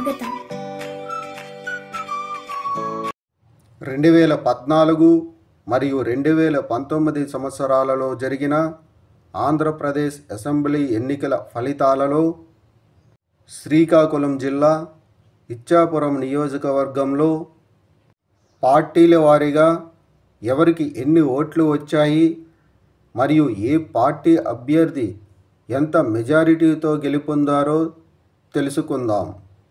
స్వాగతం రెండు వేల పద్నాలుగు మరియు రెండు వేల పంతొమ్మిది సంవత్సరాలలో జరిగిన ఆంధ్రప్రదేశ్ అసెంబ్లీ ఎన్నికల ఫలితాలలో శ్రీకాకుళం జిల్లా ఇచ్చాపురం నియోజకవర్గంలో పార్టీల వారీగా ఎవరికి ఎన్ని ఓట్లు వచ్చాయి మరియు ఏ పార్టీ అభ్యర్థి ఎంత మెజారిటీతో గెలుపొందారో తెలుసుకుందాం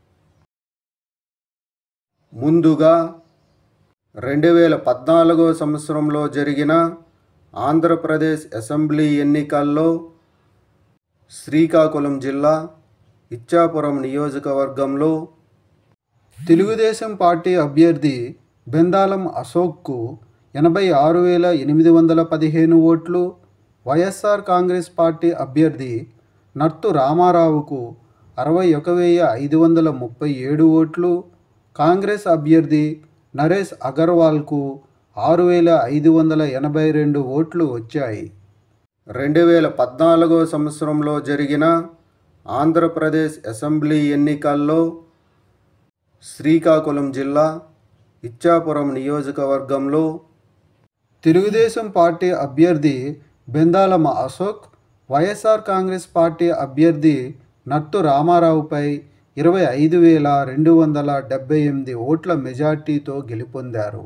ముందుగా రెండు వేల పద్నాలుగో సంవత్సరంలో జరిగిన ఆంధ్రప్రదేశ్ అసెంబ్లీ ఎన్నికల్లో శ్రీకాకుళం జిల్లా ఇచ్చాపురం నియోజకవర్గంలో తెలుగుదేశం పార్టీ అభ్యర్థి బెందాలం అశోక్కు ఎనభై ఆరు వేల ఎనిమిది వందల పదిహేను ఓట్లు వైఎస్ఆర్ కాంగ్రెస్ పార్టీ అభ్యర్థి నర్తు రామారావుకు అరవై ఒక వెయ్యి ఐదు వందల ముప్పై ఏడు ఓట్లు కాంగ్రెస్ అభ్యర్థి నరేష్ అగర్వాల్కు ఆరు వేల ఐదు వందల ఎనభై రెండు ఓట్లు వచ్చాయి రెండు వేల పద్నాలుగో సంవత్సరంలో జరిగిన ఆంధ్రప్రదేశ్ అసెంబ్లీ ఎన్నికల్లో శ్రీకాకుళం జిల్లా ఇచ్చాపురం నియోజకవర్గంలో తెలుగుదేశం పార్టీ అభ్యర్థి బెందాలమ అశోక్ వైఎస్ఆర్ కాంగ్రెస్ పార్టీ అభ్యర్థి నట్టు రామారావుపై ఇరవై ఐదు వేల రెండు వందల డెబ్బై ఎనిమిది ఓట్ల మెజార్టీతో గెలుపొందారు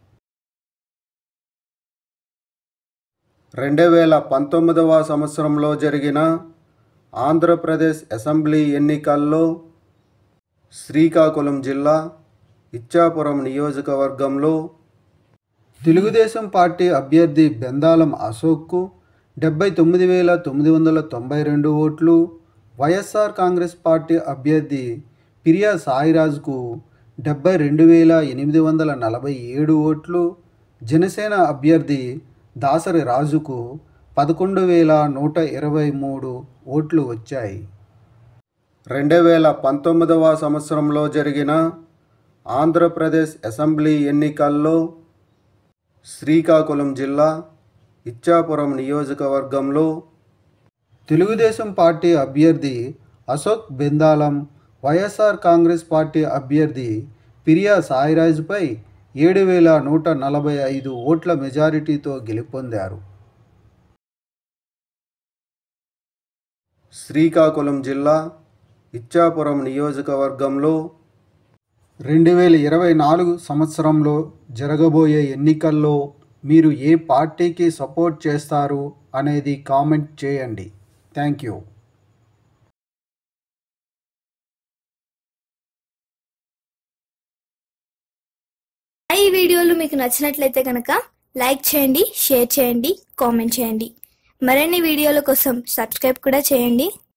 రెండు వేల పంతొమ్మిదవ సంవత్సరంలో జరిగిన ఆంధ్రప్రదేశ్ అసెంబ్లీ ఎన్నికల్లో శ్రీకాకుళం జిల్లా ఇచ్చాపురం నియోజకవర్గంలో తెలుగుదేశం పార్టీ అభ్యర్థి బెందాలం అశోక్కు డెబ్బై తొమ్మిది వేల తొమ్మిది వందల తొంభై రెండు ఓట్లు వైఎస్ఆర్ కాంగ్రెస్ పార్టీ అభ్యర్థి పిరియా సాయిరాజ్కు డెబ్బై రెండు వేల ఎనిమిది వందల నలభై ఏడు ఓట్లు జనసేన అభ్యర్థి దాసరి రాజుకు పదకొండు వేల నూట ఇరవై మూడు ఓట్లు వచ్చాయి రెండు వేల పంతొమ్మిదవ సంవత్సరంలో జరిగిన ఆంధ్రప్రదేశ్ అసెంబ్లీ ఎన్నికల్లో శ్రీకాకుళం జిల్లా ఇచ్చాపురం నియోజకవర్గంలో తెలుగుదేశం పార్టీ అభ్యర్థి అశోక్ బెందాలం వైఎస్ఆర్ కాంగ్రెస్ పార్టీ అభ్యర్థి పిరియా సాయిరాజ్పై ఏడు వేల నూట నలభై ఐదు ఓట్ల మెజారిటీతో గెలుపొందారు శ్రీకాకుళం జిల్లా ఇచ్చాపురం నియోజకవర్గంలో రెండు వేల ఇరవై నాలుగు సంవత్సరంలో జరగబోయే ఎన్నికల్లో మీరు ఏ పార్టీకి సపోర్ట్ చేస్తారు అనేది కామెంట్ చేయండి థ్యాంక్ యూ ఈ వీడియోలు మీకు నచ్చినట్లయితే కనుక లైక్ చేయండి షేర్ చేయండి కామెంట్ చేయండి మరిన్ని వీడియోల కోసం సబ్స్క్రైబ్ కూడా చేయండి